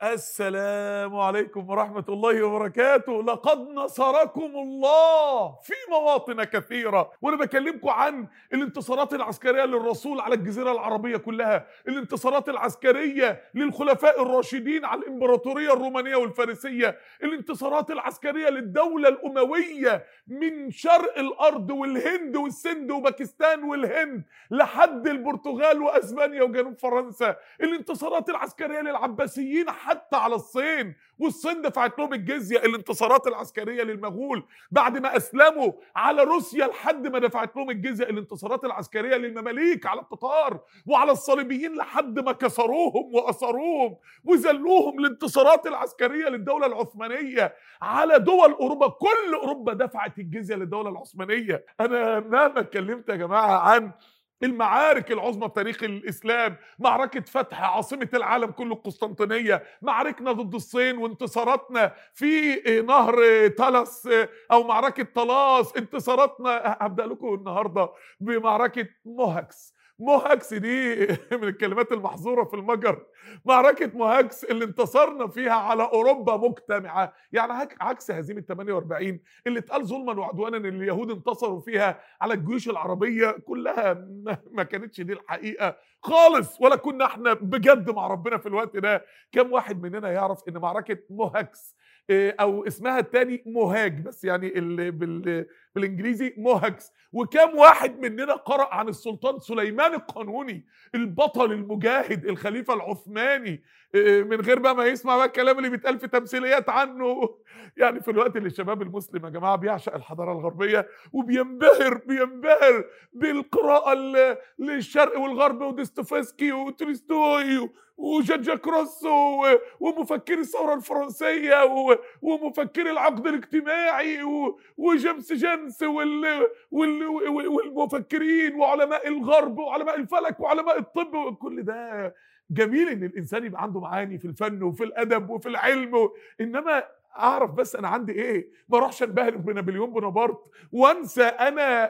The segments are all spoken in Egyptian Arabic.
السلام عليكم ورحمة الله وبركاته لقد نصركم الله في مواطن كثيرة وأنا بكلمكم عن الانتصارات العسكرية للرسول على الجزيرة العربية كلها الانتصارات العسكرية للخلفاء الراشدين على الإمبراطورية الرومانية والفارسية الانتصارات العسكرية للدولة الأموية من شرق الأرض والهند والسند وباكستان والهند لحد البرتغال وأسبانيا وجنوب فرنسا الانتصارات العسكرية للعباسيين حتى على الصين والصين دفعت لهم الجزيه الانتصارات العسكريه للمغول بعد ما اسلموا على روسيا لحد ما دفعت لهم الجزيه الانتصارات العسكريه للمماليك على التتار وعلى الصليبيين لحد ما كسروهم واسروهم وذلوهم الانتصارات العسكريه للدوله العثمانيه على دول اوروبا كل اوروبا دفعت الجزيه للدوله العثمانيه انا مهما اتكلمت يا جماعه عن المعارك العظمى في تاريخ الاسلام معركه فتح عاصمه العالم كله القسطنطينيه معاركنا ضد الصين وانتصاراتنا في نهر تلس او معركه طلاس انتصاراتنا هبدا لكم النهارده بمعركه موهكس موهكس دي من الكلمات المحظوره في المجر معركه موهكس اللي انتصرنا فيها على اوروبا مجتمعه يعني عكس هزيمه 48 اللي اتقال ظلما وعدوانا ان اليهود انتصروا فيها على الجيوش العربيه كلها ما كانتش دي الحقيقه خالص ولا كنا احنا بجد مع ربنا في الوقت ده كم واحد مننا يعرف ان معركه موهكس او اسمها الثاني موهاج بس يعني بال بالانجليزي موهكس وكم واحد مننا قرأ عن السلطان سليمان القانوني البطل المجاهد الخليفة العثماني من غير بقى ما يسمع بقى الكلام اللي بيتقال في تمثيليات عنه يعني في الوقت اللي الشباب المسلم يا جماعة بيعشق الحضارة الغربية وبينبهر بينبهر بالقراءة للشرق والغرب وديستوفسكي وتولستوي وجان جاك روسو ومفكري الثورة الفرنسية ومفكري العقد الاجتماعي وجيمس جينس وال والمفكرين وعلماء الغرب وعلماء الفلك وعلماء الطب وكل ده جميل ان الانسان يبقى عنده معاني في الفن وفي الادب وفي العلم انما اعرف بس انا عندي ايه ما اروحش انبهر بنابليون بونابرت وانسى انا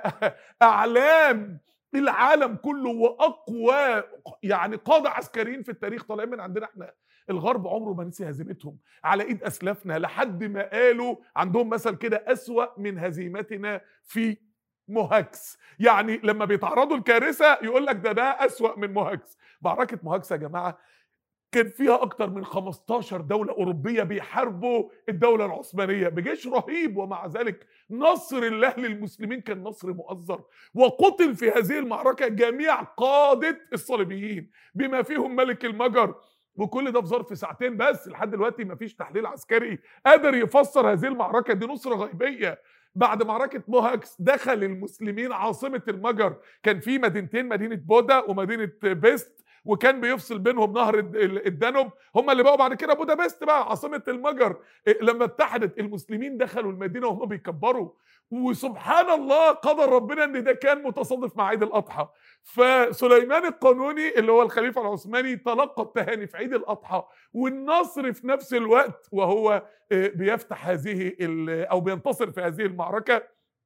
اعلام العالم كله واقوى يعني قاده عسكريين في التاريخ طالعين من عندنا احنا الغرب عمره ما نسي هزيمتهم على ايد اسلافنا لحد ما قالوا عندهم مثل كده اسوا من هزيمتنا في موهكس يعني لما بيتعرضوا لكارثه يقول لك ده ده اسوا من موهكس معركه موهكس يا جماعه كان فيها اكتر من 15 دولة اوروبية بيحاربوا الدولة العثمانية بجيش رهيب ومع ذلك نصر الله للمسلمين كان نصر مؤزر وقتل في هذه المعركة جميع قادة الصليبيين بما فيهم ملك المجر وكل ده في ظرف ساعتين بس لحد دلوقتي مفيش تحليل عسكري قادر يفسر هذه المعركة دي نصرة غيبية بعد معركة موهاكس دخل المسلمين عاصمة المجر كان في مدينتين مدينة بودا ومدينة بيست وكان بيفصل بينهم نهر الدانوب هم اللي بقوا بعد كده بودابست بقى عاصمه المجر لما اتحدت المسلمين دخلوا المدينه وهم بيكبروا وسبحان الله قدر ربنا ان ده كان متصادف مع عيد الاضحى فسليمان القانوني اللي هو الخليفه العثماني تلقى التهاني في عيد الاضحى والنصر في نفس الوقت وهو بيفتح هذه او بينتصر في هذه المعركه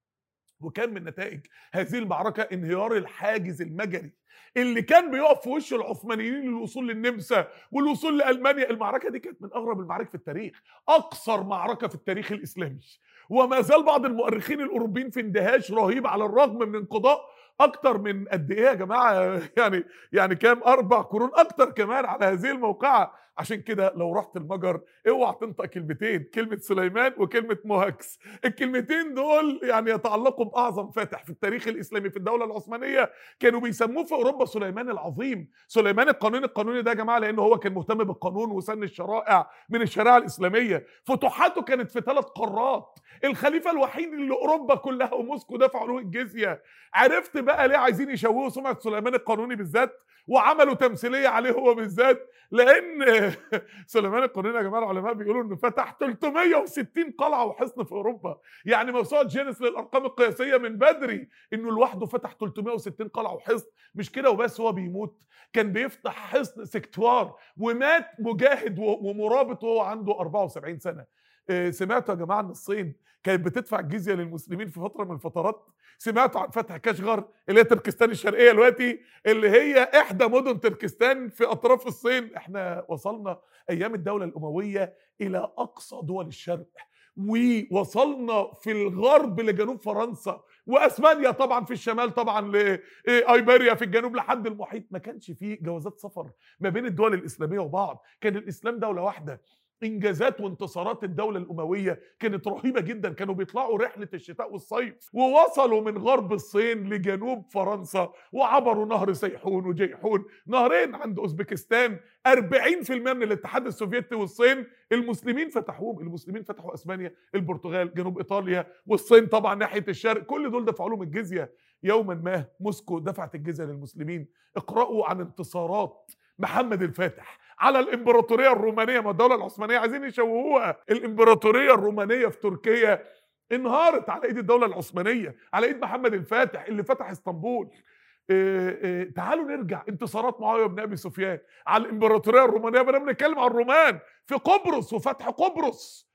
وكان من نتائج هذه المعركه انهيار الحاجز المجري اللي كان بيقف في وش العثمانيين للوصول للنمسا والوصول لالمانيا المعركه دي كانت من اغرب المعارك في التاريخ اقصر معركه في التاريخ الاسلامي وما زال بعض المؤرخين الاوروبيين في اندهاش رهيب على الرغم من انقضاء اكتر من قد ايه يا جماعه يعني يعني كام اربع قرون اكتر كمان على هذه الموقعه عشان كده لو رحت المجر اوعى تنطق كلمتين كلمه سليمان وكلمه موهكس الكلمتين دول يعني يتعلقوا باعظم فاتح في التاريخ الاسلامي في الدوله العثمانيه كانوا بيسموه في اوروبا سليمان العظيم سليمان القانوني القانوني ده يا جماعه لانه هو كان مهتم بالقانون وسن الشرائع من الشريعه الاسلاميه فتوحاته كانت في ثلاث قارات الخليفه الوحيد اللي اوروبا كلها وموسكو دفعوا له الجزيه عرفت بقى ليه عايزين يشوهوا سمعه سليمان القانوني بالذات وعملوا تمثيليه عليه هو بالذات لان سليمان القانوني يا جماعه العلماء بيقولوا انه فتح 360 قلعه وحصن في اوروبا يعني موسوعه جينيس للارقام القياسيه من بدري انه لوحده فتح 360 قلعه وحصن مش كده وبس هو بيموت كان بيفتح حصن سكتوار ومات مجاهد ومرابط وهو عنده 74 سنه آه، سمعتوا يا جماعه ان الصين كانت بتدفع الجزيه للمسلمين في فتره من الفترات سمعتوا عن فتح كاشغر اللي هي تركستان الشرقيه دلوقتي اللي هي احدى مدن تركستان في اطراف الصين احنا وصلنا ايام الدوله الامويه الى اقصى دول الشرق ووصلنا في الغرب لجنوب فرنسا واسبانيا طبعا في الشمال طبعا لايبيريا في الجنوب لحد المحيط ما كانش فيه جوازات سفر ما بين الدول الاسلاميه وبعض كان الاسلام دوله واحده انجازات وانتصارات الدوله الامويه كانت رهيبه جدا كانوا بيطلعوا رحله الشتاء والصيف ووصلوا من غرب الصين لجنوب فرنسا وعبروا نهر سيحون وجيحون نهرين عند اوزبكستان 40% من الاتحاد السوفيتي والصين المسلمين فتحوهم المسلمين فتحوا اسبانيا البرتغال جنوب ايطاليا والصين طبعا ناحيه الشرق كل دول دفعوا لهم الجزيه يوما ما موسكو دفعت الجزيه للمسلمين اقرأوا عن انتصارات محمد الفاتح على الامبراطوريه الرومانيه ما الدوله العثمانيه عايزين يشوهوها الامبراطوريه الرومانيه في تركيا انهارت على ايد الدوله العثمانيه على ايد محمد الفاتح اللي فتح اسطنبول إيه إيه تعالوا نرجع انتصارات معاويه بن ابي سفيان على الامبراطوريه الرومانيه بدنا بنتكلم عن الرومان في قبرص وفتح قبرص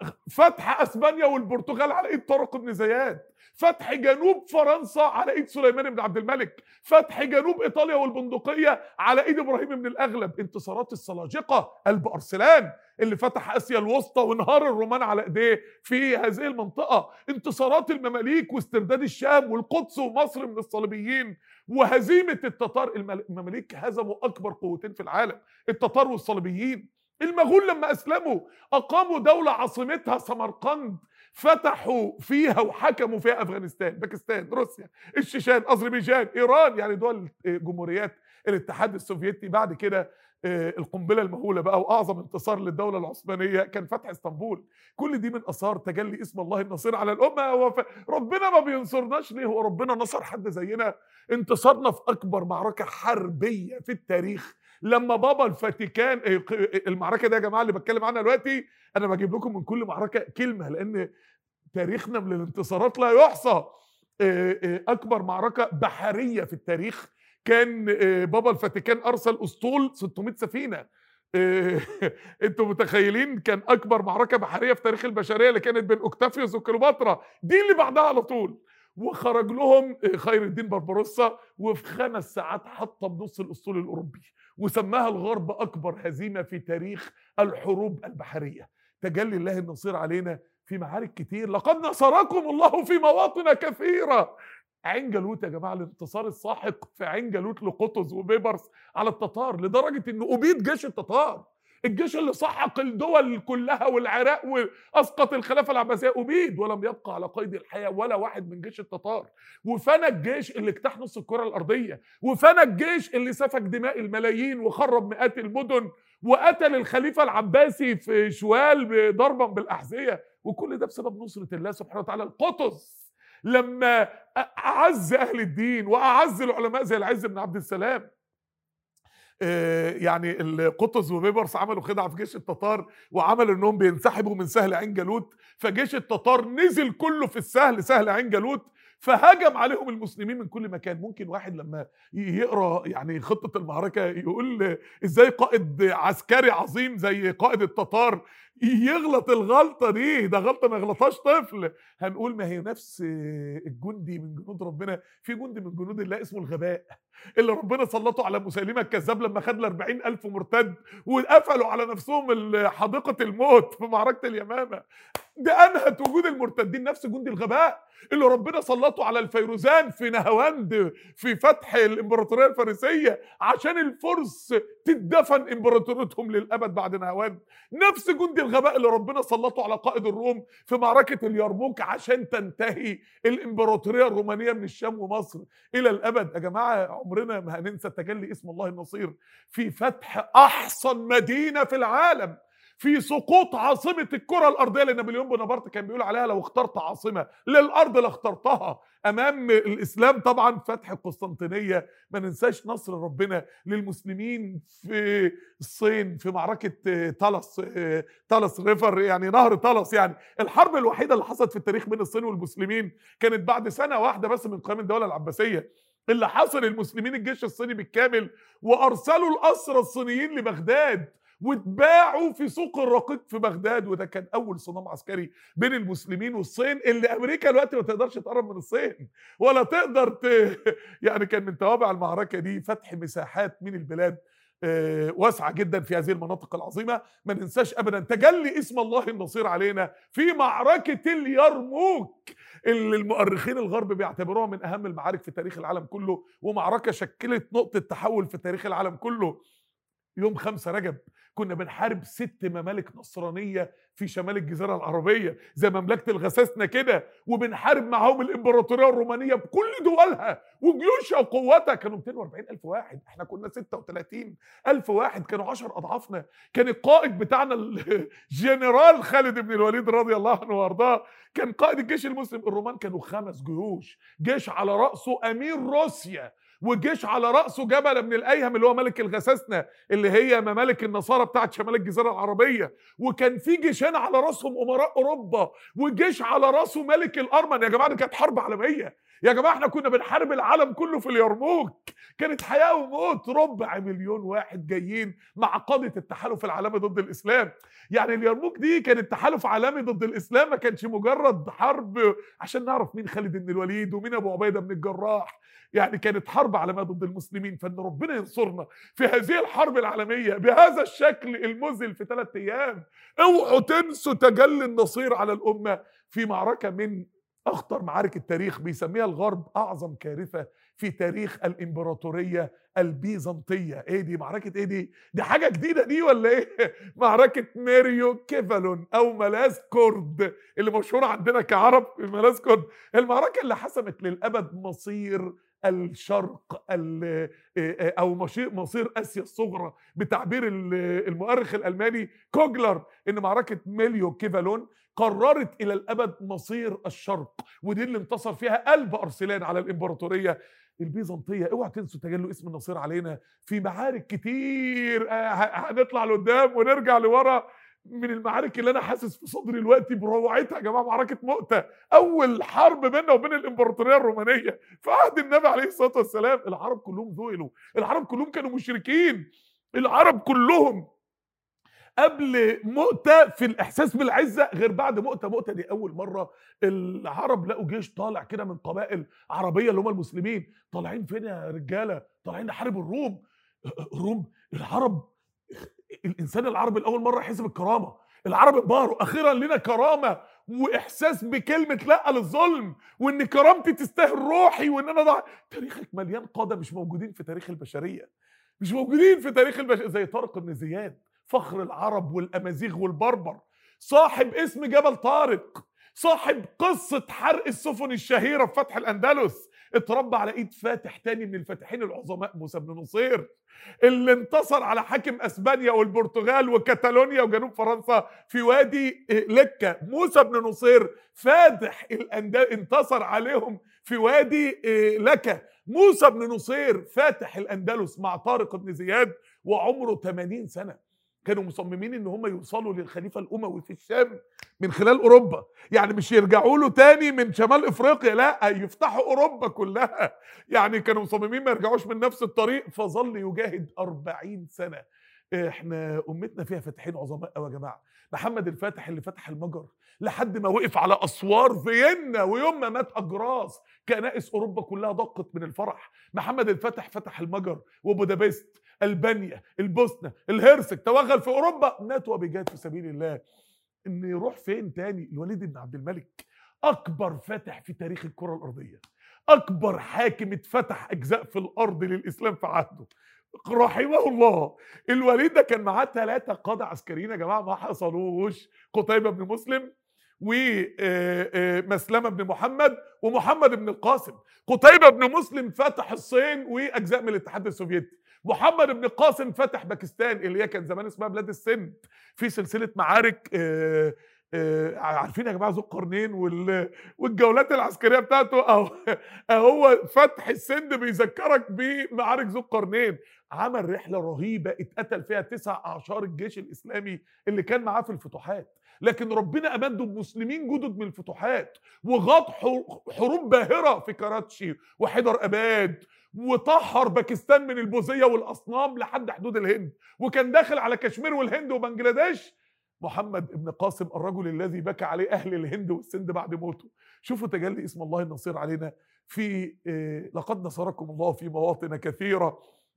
فتح اسبانيا والبرتغال على ايد طارق بن زياد فتح جنوب فرنسا على ايد سليمان بن عبد الملك فتح جنوب ايطاليا والبندقيه على ايد ابراهيم بن الاغلب انتصارات السلاجقه قلب ارسلان اللي فتح اسيا الوسطى وانهار الرومان على ايديه في هذه المنطقه انتصارات المماليك واسترداد الشام والقدس ومصر من الصليبيين وهزيمه التتار المماليك هزموا اكبر قوتين في العالم التتار والصليبيين المغول لما اسلموا اقاموا دوله عاصمتها سمرقند فتحوا فيها وحكموا فيها افغانستان باكستان روسيا الشيشان اذربيجان ايران يعني دول جمهوريات الاتحاد السوفيتي بعد كده القنبله المهوله بقى واعظم انتصار للدوله العثمانيه كان فتح اسطنبول كل دي من اثار تجلي اسم الله النصير على الامه هو ربنا ما بينصرناش ليه هو ربنا نصر حد زينا انتصرنا في اكبر معركه حربيه في التاريخ لما بابا الفاتيكان المعركه دي يا جماعه اللي بتكلم عنها دلوقتي انا بجيب لكم من كل معركه كلمه لان تاريخنا من الانتصارات لا يحصى اكبر معركه بحريه في التاريخ كان بابا الفاتيكان ارسل اسطول 600 سفينه انتوا متخيلين كان اكبر معركه بحريه في تاريخ البشريه اللي كانت بين اوكتافيوس وكليوباترا دي اللي بعدها على طول وخرج لهم خير الدين بربروسا وفي خمس ساعات حطم نص الاسطول الاوروبي وسماها الغرب اكبر هزيمه في تاريخ الحروب البحريه تجلي الله النصير علينا في معارك كتير لقد نصركم الله في مواطن كثيره عين جالوت يا جماعه الانتصار الساحق في عين جالوت لقطز وبيبرس على التتار لدرجه انه ابيد جيش التتار الجيش اللي سحق الدول كلها والعراق واسقط الخلافه العباسيه ابيد ولم يبقى على قيد الحياه ولا واحد من جيش التتار وفنى الجيش اللي اجتاح نص الكره الارضيه وفنى الجيش اللي سفك دماء الملايين وخرب مئات المدن وقتل الخليفه العباسي في شوال ضربا بالاحذيه وكل ده بسبب نصره الله سبحانه وتعالى القطز لما اعز اهل الدين واعز العلماء زي العز بن عبد السلام يعني القطز وبيبرس عملوا خدعه في جيش التتار وعملوا انهم بينسحبوا من سهل عين جالوت فجيش التتار نزل كله في السهل سهل عين جالوت فهجم عليهم المسلمين من كل مكان ممكن واحد لما يقرا يعني خطه المعركه يقول ازاي قائد عسكري عظيم زي قائد التتار يغلط الغلطه دي ده غلطه ما يغلطهاش طفل هنقول ما هي نفس الجندي من جنود ربنا في جندي من جنود الله اسمه الغباء اللي ربنا سلطه على مسيلمه الكذاب لما خد ال 40000 مرتد وقفلوا على نفسهم حديقه الموت في معركه اليمامه ده انهت وجود المرتدين نفس جندي الغباء اللي ربنا سلطه على الفيروزان في نهاوند في فتح الامبراطوريه الفارسيه عشان الفرس تدفن امبراطوريتهم للابد بعد نهاوند نفس جندي الغباء اللي ربنا سلطه على قائد الروم في معركه اليرموك عشان تنتهي الامبراطوريه الرومانيه من الشام ومصر الى الابد يا جماعه عمرنا ما هننسى تجلي اسم الله النصير في فتح احسن مدينه في العالم في سقوط عاصمة الكرة الأرضية لأن نابليون بونابرت كان بيقول عليها لو اخترت عاصمة للأرض لاخترتها أمام الإسلام طبعا فتح القسطنطينية ما ننساش نصر ربنا للمسلمين في الصين في معركة تالس تالس ريفر يعني نهر تالس يعني الحرب الوحيدة اللي حصلت في التاريخ بين الصين والمسلمين كانت بعد سنة واحدة بس من قيام الدولة العباسية اللي حصل المسلمين الجيش الصيني بالكامل وارسلوا الاسرى الصينيين لبغداد واتباعوا في سوق الرقيق في بغداد وده كان اول صدام عسكري بين المسلمين والصين اللي امريكا دلوقتي ما تقدرش تقرب من الصين ولا تقدر ت... يعني كان من توابع المعركه دي فتح مساحات من البلاد آه، واسعه جدا في هذه المناطق العظيمه ما ننساش ابدا تجلي اسم الله النصير علينا في معركه اليرموك اللي المؤرخين الغرب بيعتبروها من اهم المعارك في تاريخ العالم كله ومعركه شكلت نقطه تحول في تاريخ العالم كله يوم 5 رجب كنا بنحارب ست ممالك نصرانيه في شمال الجزيره العربيه زي مملكه الغساسنه كده وبنحارب معاهم الامبراطوريه الرومانيه بكل دولها وجيوشها وقواتها كانوا 240 الف واحد احنا كنا 36 الف واحد كانوا 10 اضعافنا كان القائد بتاعنا الجنرال خالد بن الوليد رضي الله عنه وارضاه كان قائد الجيش المسلم الرومان كانوا خمس جيوش جيش على راسه امير روسيا وجيش على راسه جبل من الايهم اللي هو ملك الغساسنه اللي هي ممالك النصارى بتاعت شمال الجزيره العربيه وكان في جيشين على راسهم امراء اوروبا وجيش على راسه ملك الارمن يا جماعه دي كانت حرب عالميه يا جماعه احنا كنا بنحارب العالم كله في اليرموك كانت حياه وموت ربع مليون واحد جايين مع قاده التحالف العالمي ضد الاسلام يعني اليرموك دي كانت تحالف عالمي ضد الاسلام ما كانش مجرد حرب عشان نعرف مين خالد بن الوليد ومين ابو عبيده بن الجراح يعني كانت حرب عالميه ضد المسلمين فان ربنا ينصرنا في هذه الحرب العالميه بهذا الشكل المذهل في ثلاث ايام اوعوا تنسوا تجلي النصير على الامه في معركه من اخطر معارك التاريخ بيسميها الغرب اعظم كارثه في تاريخ الامبراطوريه البيزنطيه ايه دي معركه ايه دي دي حاجه جديده دي ولا ايه معركه ميريو كيفالون او ملاذ كورد اللي مشهوره عندنا كعرب ملاذ كورد المعركه اللي حسمت للابد مصير الشرق ال- او مشي- مصير اسيا الصغرى بتعبير ال- المؤرخ الالماني كوجلر ان معركه ميليو كيفالون قررت الى الابد مصير الشرق ودي اللي انتصر فيها قلب ارسلان على الامبراطوريه البيزنطيه اوعى تنسوا تجلوا اسم النصير علينا في معارك كتير آه، ه- هنطلع لقدام ونرجع لورا من المعارك اللي انا حاسس في صدري دلوقتي بروعتها يا جماعه معركه مؤته اول حرب بيننا وبين الامبراطوريه الرومانيه في عهد النبي عليه الصلاه والسلام العرب كلهم ذهلوا العرب كلهم كانوا مشركين العرب كلهم قبل مؤتة في الإحساس بالعزة غير بعد مؤتة مؤتة دي أول مرة العرب لقوا جيش طالع كده من قبائل عربية اللي هم المسلمين طالعين فين يا رجالة طالعين نحارب الروم الروم العرب الإنسان العربي لأول مرة يحس بالكرامة العرب انبهروا أخيرا لنا كرامة وإحساس بكلمة لا للظلم وإن كرامتي تستاهل روحي وإن أنا ضع... تاريخك مليان قادة مش موجودين في تاريخ البشرية مش موجودين في تاريخ البشرية زي طارق بن زياد فخر العرب والامازيغ والبربر صاحب اسم جبل طارق صاحب قصة حرق السفن الشهيرة في فتح الأندلس اتربى على إيد فاتح تاني من الفاتحين العظماء موسى بن نصير اللي انتصر على حاكم أسبانيا والبرتغال وكاتالونيا وجنوب فرنسا في وادي لكة موسى بن نصير فاتح الأندلس انتصر عليهم في وادي لكة موسى بن نصير فاتح الأندلس مع طارق بن زياد وعمره 80 سنة كانوا مصممين ان هم يوصلوا للخليفه الاموي في الشام من خلال اوروبا يعني مش يرجعوا له تاني من شمال افريقيا لا يفتحوا اوروبا كلها يعني كانوا مصممين ما يرجعوش من نفس الطريق فظل يجاهد 40 سنه احنا امتنا فيها فاتحين عظماء قوي يا جماعه محمد الفاتح اللي فتح المجر لحد ما وقف على اسوار فيينا ويوم ما مات اجراس كنائس اوروبا كلها ضقت من الفرح محمد الفاتح فتح المجر وبودابست البانيا البوسنه الهرسك توغل في اوروبا مات وبيجاهد في سبيل الله ان يروح فين تاني الوليد بن عبد الملك اكبر فاتح في تاريخ الكره الارضيه اكبر حاكم اتفتح اجزاء في الارض للاسلام في عهده رحمه الله الوليد ده كان معاه ثلاثة قادة عسكريين يا جماعة ما حصلوش قتيبة بن مسلم ومسلمة بن محمد ومحمد بن القاسم قتيبة بن مسلم فتح الصين وأجزاء من الاتحاد السوفيتي محمد بن القاسم فتح باكستان اللي هي كان زمان اسمها بلاد السند في سلسلة معارك آه، عارفين يا جماعه ذو القرنين وال... والجولات العسكريه بتاعته اهو اهو فتح السند بيذكرك بمعارك ذو القرنين عمل رحله رهيبه اتقتل فيها تسع اعشار الجيش الاسلامي اللي كان معاه في الفتوحات لكن ربنا امده بمسلمين جدد من الفتوحات وغاض حر- حروب باهره في كراتشي وحيدر اباد وطهر باكستان من البوذيه والاصنام لحد حدود الهند وكان داخل على كشمير والهند وبنجلاديش محمد ابن قاسم الرجل الذي بكى عليه اهل الهند والسند بعد موته شوفوا تجلي اسم الله النصير علينا في آه، لقد نصركم الله في مواطن كثيره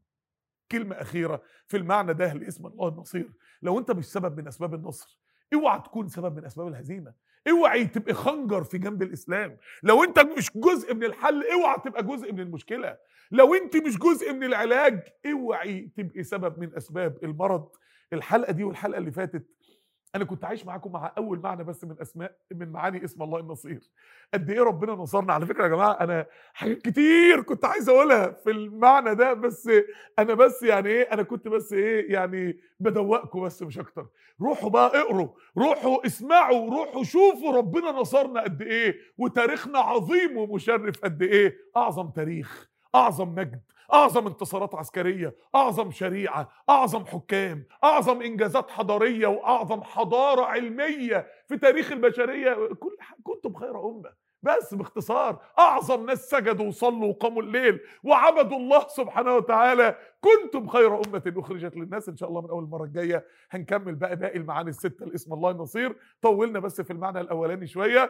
كلمه اخيره في المعنى ده لاسم الله النصير لو انت مش سبب من اسباب النصر اوعى تكون سبب من اسباب الهزيمه اوعي تبقى خنجر في جنب الاسلام لو انت مش جزء من الحل اوعى تبقى جزء من المشكله لو انت مش جزء من العلاج اوعي تبقي سبب من اسباب المرض الحلقه دي والحلقه اللي فاتت انا كنت عايش معاكم مع اول معنى بس من اسماء من معاني اسم الله النصير قد ايه ربنا نصرنا على فكره يا جماعه انا حاجات كتير كنت عايز اقولها في المعنى ده بس انا بس يعني ايه انا كنت بس ايه يعني بدوقكم بس مش اكتر روحوا بقى اقروا روحوا اسمعوا روحوا شوفوا ربنا نصرنا قد ايه وتاريخنا عظيم ومشرف قد ايه اعظم تاريخ اعظم مجد اعظم انتصارات عسكريه اعظم شريعه اعظم حكام اعظم انجازات حضاريه واعظم حضاره علميه في تاريخ البشريه كل ح- كنتم خير امه بس باختصار اعظم ناس سجدوا وصلوا وقاموا الليل وعبدوا الله سبحانه وتعالى كنتم خير امه اخرجت للناس ان شاء الله من اول المره الجايه هنكمل بقى باقي المعاني السته لاسم الله النصير طولنا بس في المعنى الاولاني شويه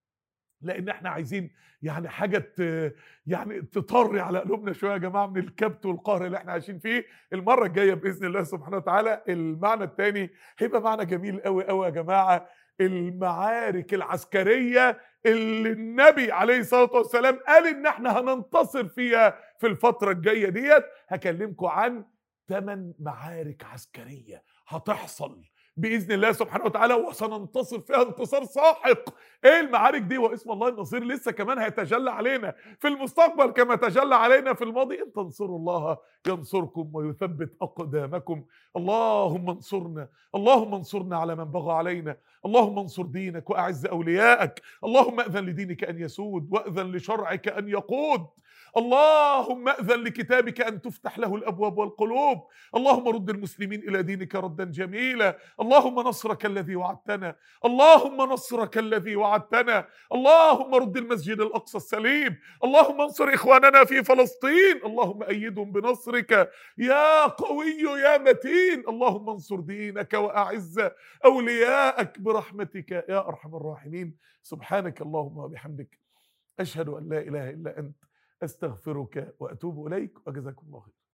لان احنا عايزين يعني حاجه ت- يعني تطري على قلوبنا شويه يا جماعه من الكبت والقهر اللي احنا عايشين فيه المره الجايه باذن الله سبحانه وتعالى المعنى الثاني هيبقى معنى جميل قوي قوي يا جماعه المعارك العسكريه اللي النبي عليه الصلاه والسلام قال ان احنا هننتصر فيها في الفتره الجايه ديت هكلمكم عن ثمان معارك عسكريه هتحصل باذن الله سبحانه وتعالى وسننتصر فيها انتصار ساحق ايه المعارك دي واسم الله النصير لسه كمان هيتجلى علينا في المستقبل كما تجلى علينا في الماضي ان تنصروا الله ينصركم ويثبت اقدامكم اللهم انصرنا اللهم انصرنا على من بغى علينا اللهم انصر دينك واعز اوليائك اللهم اذن لدينك ان يسود واذن لشرعك ان يقود اللهم اذن لكتابك ان تفتح له الابواب والقلوب اللهم رد المسلمين الى دينك ردا جميلا اللهم نصرك الذي وعدتنا اللهم نصرك الذي وعدتنا اللهم رد المسجد الاقصى السليم اللهم انصر اخواننا في فلسطين اللهم ايدهم بنصرك يا قوي يا متين اللهم انصر دينك واعز اولياءك برحمتك يا ارحم الراحمين سبحانك اللهم وبحمدك اشهد ان لا اله الا انت استغفرك واتوب اليك وجزاكم الله خير